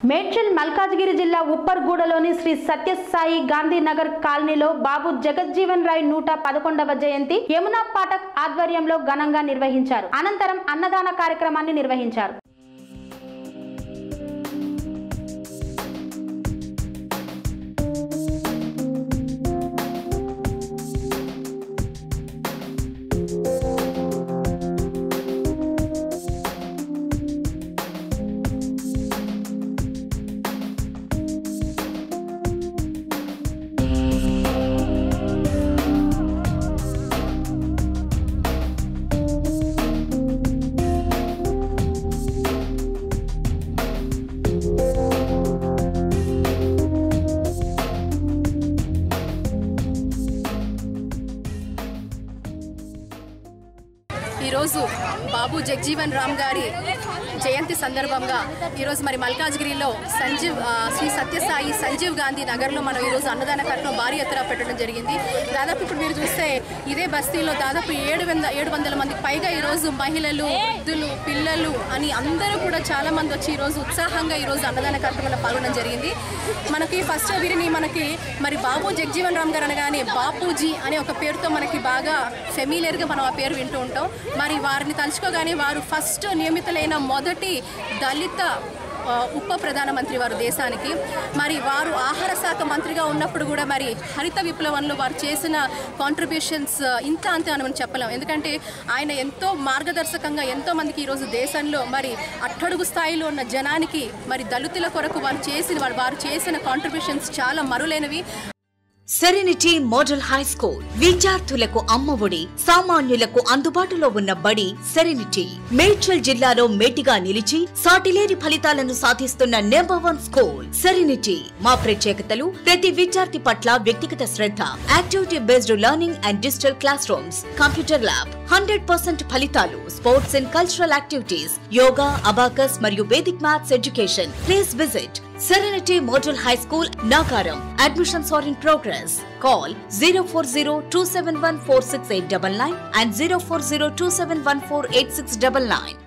మేడ్చల్ మల్కాజ్గిరి జిల్లా ఉప్పర్గూడలోని శ్రీ సత్యసాయి గాంధీనగర్ కాలనీలో బాబు జగజ్జీవన్ రాయ్ నూట పదకొండవ జయంతి యమునా పాఠక్ ఆధ్వర్యంలో ఘనంగా నిర్వహించారు అనంతరం అన్నదాన కార్యక్రమాన్ని నిర్వహించారు ఈరోజు బాబు జగ్జీవన్ రామ్ గారి జయంతి సందర్భంగా ఈరోజు మరి మల్కాజ్గిరిలో సంజీవ్ ఆ, శ్రీ సత్యసాయి సంజీవ్ గాంధీ నగర్లో మనం ఈరోజు అన్నదాన కార్యక్రమం భారీ ఎత్తున పెట్టడం జరిగింది దాదాపు ఇప్పుడు మీరు చూస్తే ఇదే బస్తీలో దాదాపు ఏడు వంద ఏడు వందల మందికి పైగా ఈరోజు మహిళలు వృద్ధులు పిల్లలు అని అందరూ కూడా చాలా మంది వచ్చి ఈరోజు ఉత్సాహంగా ఈరోజు అన్నదాన కార్యక్రమంలో పాల్గొనడం జరిగింది మనకి ఫస్ట్ వీరిని మనకి మరి బాబు జగ్జీవన్ రామ్ గారు అనగానే బాపూజీ అనే ఒక పేరుతో మనకి బాగా ఫెమిలియర్గా మనం ఆ పేరు వింటూ ఉంటాం మరి వారిని తలుచుకోగానే వారు ఫస్ట్ నియమితులైన మొదటి దళిత ఆ, ఉప ప్రధానమంత్రి వారు దేశానికి మరి వారు ఆహార శాఖ మంత్రిగా ఉన్నప్పుడు కూడా మరి హరిత విప్లవంలో వారు చేసిన కాంట్రిబ్యూషన్స్ ఇంత అంతే అని మనం చెప్పలేం ఎందుకంటే ఆయన ఎంతో మార్గదర్శకంగా ఎంతో మందికి ఈరోజు దేశంలో మరి అట్టడుగు స్థాయిలో ఉన్న జనానికి మరి దళితుల కొరకు వారు చేసిన వారు వారు చేసిన కాంట్రిబ్యూషన్స్ చాలా మరులైనవి సెరెనిటీ మోడల్ హై స్కూల్ విద్యార్థులకు అమ్మఒడి సామాన్యులకు అందుబాటులో ఉన్న బడి సెరెనిటీ మేడ్చల్ జిల్లాలో మేటిగా నిలిచి సాటిలేని ఫలితాలను సాధిస్తున్న నెంబర్ వన్ స్కూల్ సెరెనిటీ మా ప్రత్యేకతలు ప్రతి విద్యార్థి పట్ల వ్యక్తిగత శ్రద్ధ activity based learning and digital classrooms computer lab hundred percent ఫలితాలు sports and cultural activities yoga abacus మరియు Vedic maths education please visit Serenity Model High School, Nagaram. Admissions are in progress. Call 040 and 040